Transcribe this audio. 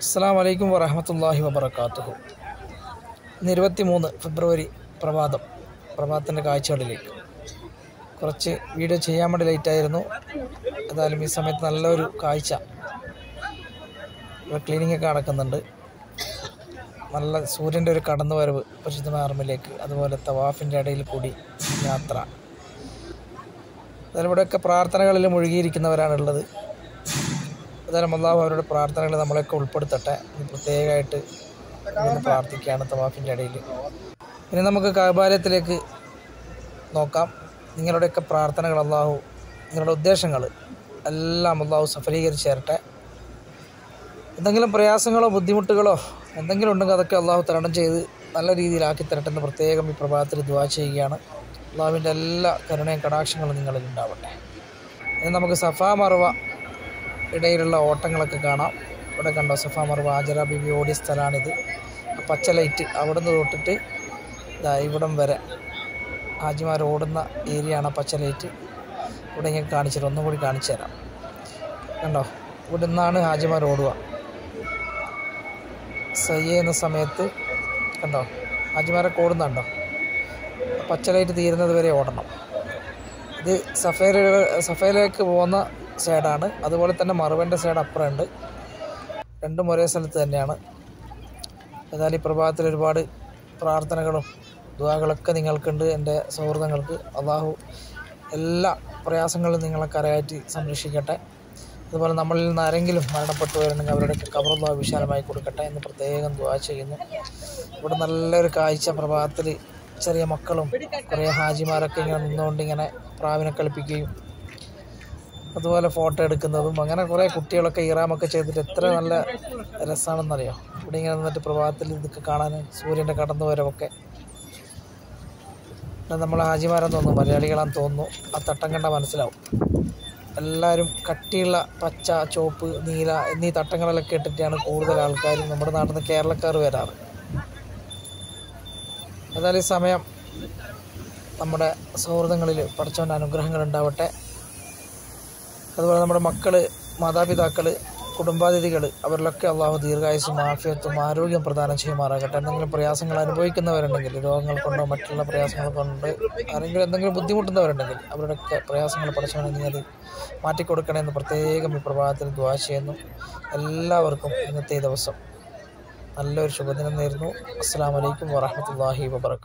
അസ്സാം വലൈക്കും വറഹമത്തല്ലാഹി വബർക്കാത്തുഹു ഇന്ന് ഇരുപത്തി മൂന്ന് ഫെബ്രുവരി പ്രഭാതം പ്രഭാതത്തിൻ്റെ കാഴ്ചകളിലേക്ക് കുറച്ച് വീഡിയോ ചെയ്യാൻ വേണ്ടി ലേറ്റായിരുന്നു ഏതായാലും ഈ സമയത്ത് നല്ലൊരു കാഴ്ച ഇവിടെ ക്ലീനിങ്ങൊക്കെ നടക്കുന്നുണ്ട് നല്ല സൂര്യൻ്റെ ഒരു കടന്നുവരവ് പരിശുദ്ധ ആർമിലേക്ക് അതുപോലെ തവാഫിൻ്റെ ഇടയിൽ കൂടി യാത്ര ഏതായാലും ഇവിടെയൊക്കെ പ്രാർത്ഥനകളിൽ മുഴുകിയിരിക്കുന്നവരാണുള്ളത് ഏതായാലും അള്ളാഹു അവരുടെ പ്രാർത്ഥനകൾ നമ്മളെയൊക്കെ ഉൾപ്പെടുത്തട്ടെ ഇത് പ്രത്യേകമായിട്ട് ഇന്ന് പ്രാർത്ഥിക്കുകയാണ് തവാഫിൻ്റെ ഇടയിൽ ഇനി നമുക്ക് കൈബാലയത്തിലേക്ക് നോക്കാം നിങ്ങളുടെയൊക്കെ പ്രാർത്ഥനകൾ അള്ളാഹു നിങ്ങളുടെ ഉദ്ദേശങ്ങൾ എല്ലാം അള്ളാഹു സഫലീകരിച്ച് തരട്ടെ എന്തെങ്കിലും പ്രയാസങ്ങളോ ബുദ്ധിമുട്ടുകളോ എന്തെങ്കിലും ഉണ്ടെങ്കിൽ അതൊക്കെ അള്ളാഹു തരണം ചെയ്ത് നല്ല രീതിയിലാക്കി തരട്ടെ എന്ന് പ്രത്യേകം ഈ പ്രഭാതത്തിൽ ദുവാ ചെയ്യുകയാണ് അള്ളാഹുവിൻ്റെ എല്ലാ കരുണയും കടാക്ഷങ്ങളും നിങ്ങളിൽ ഉണ്ടാവട്ടെ ഇനി നമുക്ക് സഫാ മറുവ ഇടയിലുള്ള ഓട്ടങ്ങളൊക്കെ കാണാം ഇവിടെ കണ്ടോ സഫാ മറുവ ആജറ ബിബി ഓടിയ സ്ഥലമാണിത് ആ പച്ച ലൈറ്റ് അവിടെ നിന്ന് തൊട്ടിട്ട് ഇതാ ഇവിടം വരെ ഹാജിമാർ ഓടുന്ന ഏരിയയാണ് ആ പച്ച ലൈറ്റ് ഇവിടെ ഇങ്ങനെ കാണിച്ചിട്ട് ഒന്നും കൂടി കാണിച്ചു തരാം കണ്ടോ ഇവിടെ നിന്നാണ് ഹാജിമാർ ഓടുക സയ്യ എന്ന സമയത്ത് കണ്ടോ ഹാജിമാരൊക്കെ ഓടുന്നുണ്ടോ പച്ച ലൈറ്റ് തീരുന്നത് വരെ ഓടണം ഇത് സഫേര സഫേരയിലേക്ക് പോകുന്ന സൈഡാണ് അതുപോലെ തന്നെ മറുവൻ്റെ സൈഡ് അപ്പുറമുണ്ട് രണ്ടും ഒരേ സ്ഥലത്ത് തന്നെയാണ് ഏതായാലും ഈ പ്രഭാതത്തിൽ ഒരുപാട് പ്രാർത്ഥനകളും ദുവാകളൊക്കെ നിങ്ങൾക്കുണ്ട് എൻ്റെ സൗഹൃദങ്ങൾക്ക് അള്ളാഹു എല്ലാ പ്രയാസങ്ങളും നിങ്ങളെ കരയാറ്റി സംരക്ഷിക്കട്ടെ അതുപോലെ നമ്മളിൽ നിന്ന് ആരെങ്കിലും മരണപ്പെട്ടു വരുന്നെങ്കിൽ അവരുടെയൊക്കെ കബറുള്ള വിശാലമായി കൊടുക്കട്ടെ എന്ന് പ്രത്യേകം ദുവാ ചെയ്യുന്നു ഇവിടെ നല്ലൊരു കാഴ്ച പ്രഭാതത്തിൽ ചെറിയ മക്കളും കുറേ ഹാജിമാരൊക്കെ ഇങ്ങനെ നിന്നുകൊണ്ട് ഇങ്ങനെ പ്രാവിനെ കളിപ്പിക്കുകയും അതുപോലെ ഫോട്ടോ എടുക്കുന്നതും അങ്ങനെ കുറേ കുട്ടികളൊക്കെ ഇറാമൊക്കെ ചെയ്തിട്ട് എത്ര നല്ല രസമാണെന്നറിയോ ഇവിടെ ഇങ്ങനെ നിന്നിട്ട് പ്രഭാതത്തിൽ ഇതൊക്കെ കാണാൻ സൂര്യൻ്റെ കടന്നു വരവൊക്കെ പിന്നെ നമ്മൾ ഹാജിമാരെന്ന് തോന്നുന്നു മലയാളികളാന്ന് തോന്നുന്നു ആ തട്ടം കണ്ടാൽ മനസ്സിലാവും എല്ലാവരും കട്ടിയുള്ള പച്ച ചുവപ്പ് നീല എന്നീ തട്ടങ്ങളിലൊക്കെ ഇട്ടിട്ടാണ് കൂടുതൽ ആൾക്കാരും നമ്മുടെ നാട്ടിൽ നിന്ന് കേരളക്കാർ വരാറ് ഏതായാലും ഈ സമയം നമ്മുടെ സൗഹൃദങ്ങളിൽ പഠിച്ചവൻ്റെ അനുഗ്രഹങ്ങൾ ഉണ്ടാവട്ടെ അതുപോലെ നമ്മുടെ മക്കൾ മാതാപിതാക്കൾ കുടുംബാതിഥികൾ അവരിലൊക്കെ അള്ളാഹു ദീർഘായുസും ആഫിയത്തും ആരോഗ്യം പ്രദാനം ചെയ്യുമാറാകട്ടെ എന്തെങ്കിലും പ്രയാസങ്ങൾ അനുഭവിക്കുന്നവരുണ്ടെങ്കിൽ രോഗങ്ങൾ കൊണ്ടോ മറ്റുള്ള പ്രയാസങ്ങൾ കൊണ്ട് ആരെങ്കിലും എന്തെങ്കിലും ബുദ്ധിമുട്ടുന്നവരുണ്ടെങ്കിൽ അവരുടെയൊക്കെ പ്രയാസങ്ങൾ പഠിച്ചവണെങ്കിൽ അത് മാറ്റിക്കൊടുക്കണമെന്ന് പ്രത്യേകം ഈ പ്രഭാതത്തിൽ ദ്വാ ചെയ്യുന്നു എല്ലാവർക്കും ഇന്നത്തെ ഈ ദിവസം നല്ലൊരു ശുഭദിനം നേരുന്നു അസ്സാം വലൈക്കും വാഹമത്തല്ലാഹി വാബർക്കാത്തു